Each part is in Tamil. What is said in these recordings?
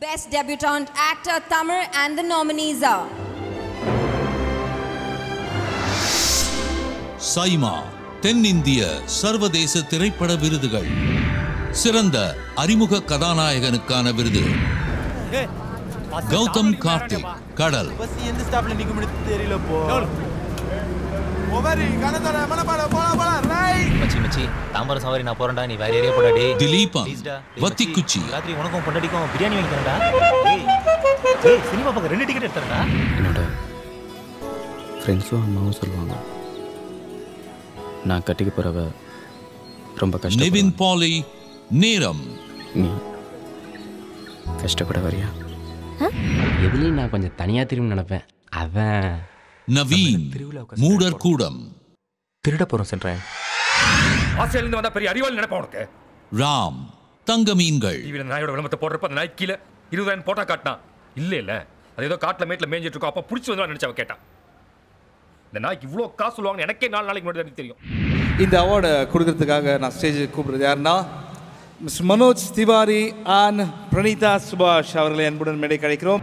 Best Debutant Actor Tamil and the nominees are SIMA தென்னிந்திய சர்வதேச திரைப்பட விருதுகள் சிறந்த அறிமுக கதாநாயகனுக்கான விருது கௌதம் கார்த்திக் கடல் பஸ் எந்த ஸ்டாப்ல நிக்க முடியுது தெரியல போ மச்சி மச்சி தாம்பரம் சவாரி நான் போறேன்டா நீ வேற ஏரியா போடா டேய் திலீபன் Please டா. டேய் வத்திக்குச்சி மச்சி, ராத்திரி உனக்கும் பொண்டாட்டிக்கும் பிரியாணி வாங்கி தரேன்டா டேய் டேய் சினிமா பார்க்க ரெண்டு டிக்கெட் எடுத்துறேன்டா என்னோட ஃப்ரெண்ட்ஸும் அம்மாவும் சொல்லுவாங்க நான் கட்டிக்க போகிறவ ரொம்ப கஷ்டம் நிவின் பாலி நேரம் நீ கஷ்டப்பட வரியா எதுலேயும் நான் கொஞ்சம் தனியாக திரும்பி நினைப்பேன் அதான் நவீன் மூடர் கூடம் திருட போறோம் சென்றேன் ஆஸ்திரேலியா வந்தா பெரிய அறிவாளி நினைப்பா உனக்கு ராம் தங்க மீன்கள் டிவியில் நாயோட விளம்பரத்தை போடுறப்ப அந்த நாய் கீழே இருபதாயிரம் போட்டா காட்டினான் இல்ல இல்ல அது ஏதோ காட்டுல மேட்ல மேய்ஞ்சிட்டு இருக்கோம் அப்ப பிடிச்சி வந்து நினைச்சு அவ கேட்டான் இந்த நாய்க்கு இவ்வளோ காசு சொல்லுவாங்க எனக்கே நாலு நாளைக்கு முன்னாடி தான் தெரியும் இந்த அவார்டை கொடுக்கறதுக்காக நான் ஸ்டேஜுக்கு கூப்பிடுறது யாருன்னா மிஸ் மனோஜ் திவாரி அண்ட் பிரணீதா சுபாஷ் அவர்களை அன்புடன் மேடை கிடைக்கிறோம்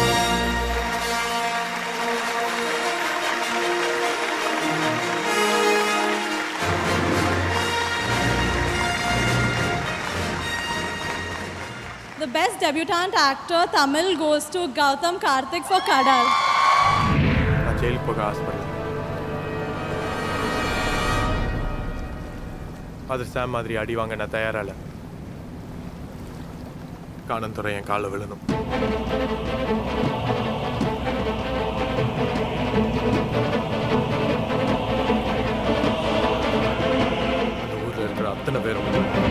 The best debutant actor Tamil goes to Gautam Karthik for Kadal. நான் ஜெயிலுக்கு போக ஆசைப்படுறேன் அது சாம் மாதிரி அடி வாங்க நான் தயாரா இல்ல காணந்துறை என் காலை விழணும் அந்த ஊர்ல இருக்கிற அத்தனை பேரும்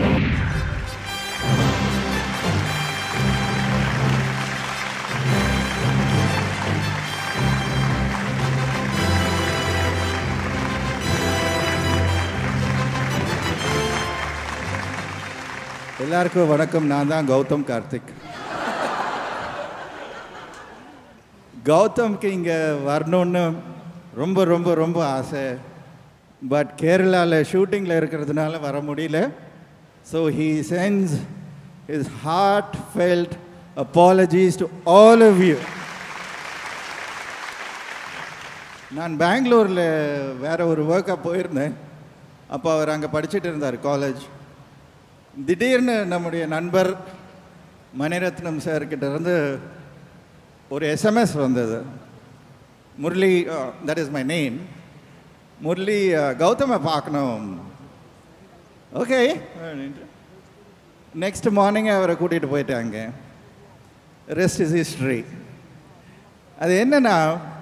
எல்லாருக்கும் வணக்கம் நான் தான் கௌதம் கார்த்திக் கௌதம்க்கு இங்கே வரணும்னு ரொம்ப ரொம்ப ரொம்ப ஆசை பட் கேரளாவில் ஷூட்டிங்கில் இருக்கிறதுனால வர முடியல so he sends his heartfelt apologies to all of you நான் பெங்களூரில் வேற ஒரு ஒர்க்காக போயிருந்தேன் அப்போ அவர் அங்கே படிச்சுட்டு இருந்தார் காலேஜ் திடீர்னு நம்முடைய நண்பர் மணிரத்னம் சார்கிட்ட இருந்து ஒரு எஸ்எம்எஸ் வந்தது Murali that is my name Murali uh, கௌதமை பார்க்கணும் ஓகே நெக்ஸ்ட் மார்னிங் அவரை கூட்டிகிட்டு போயிட்டாங்க ரெஸ்ட் இஸ் ஹிஸ்ட்ரி அது என்னன்னா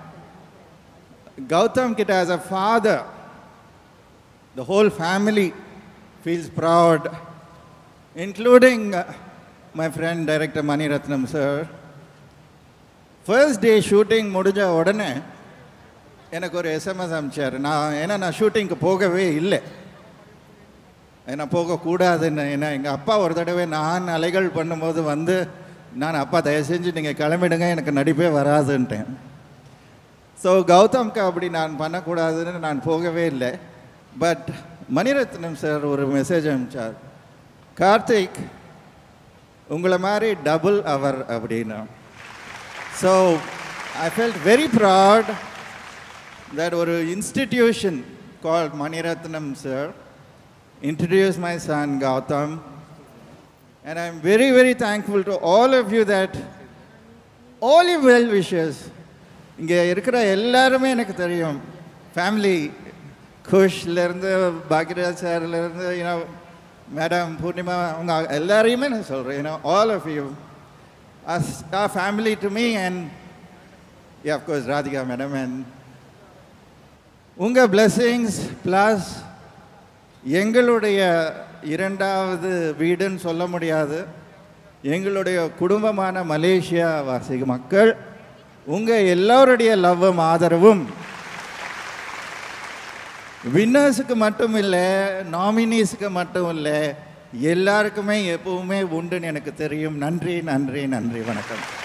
கௌதம் கிட்ட as a father the whole family feels proud, including uh, my friend director Mani Ratnam sir. First day shooting முடிஞ்ச உடனே எனக்கு ஒரு எஸ்எம்எஸ் அனுப்பிச்சார் நான் ஏன்னா நான் ஷூட்டிங்க்கு போகவே இல்லை ஏன்னா போகக்கூடாதுன்னு ஏன்னா எங்கள் அப்பா ஒரு தடவை நான் அலைகள் பண்ணும்போது வந்து நான் அப்பா தயவு செஞ்சு நீங்கள் கிளம்பிடுங்க எனக்கு நடிப்பே வராதுன்ட்டேன் ஸோ கௌதம்க்கு அப்படி நான் பண்ணக்கூடாதுன்னு நான் போகவே இல்லை பட் மணிரத்னம் சார் ஒரு மெசேஜ் அனுப்பிச்சார் கார்த்திக் உங்களை மாதிரி டபுள் அவர் அப்படின்னா so I felt very proud that ஒரு institution called Mani Ratnam sir introduce my son Gautam and I'm very very thankful to all of you that all your well wishes இங்கே இருக்கிற எல்லாருமே எனக்கு தெரியும் ஃபேமிலி குஷ்லேருந்து பாக்யராஜ் சார்லேருந்து யூனோ மேடம் பூர்ணிமா அவங்க எல்லாரையுமே நான் சொல்கிறேன் you know all of you as a family to me and yeah of course Radhika madam and உங்கள் blessings ப்ளஸ் எங்களுடைய இரண்டாவது வீடுன்னு சொல்ல முடியாது எங்களுடைய குடும்பமான மலேசியா வாசி மக்கள் உங்கள் எல்லோருடைய லவ்வும் ஆதரவும் வின்னர்ஸுக்கு மட்டும் இல்லை நாமினிஸுக்கு மட்டும் இல்லை எல்லாருக்குமே எப்பவுமே உண்டுன்னு எனக்கு தெரியும் நன்றி நன்றி நன்றி வணக்கம்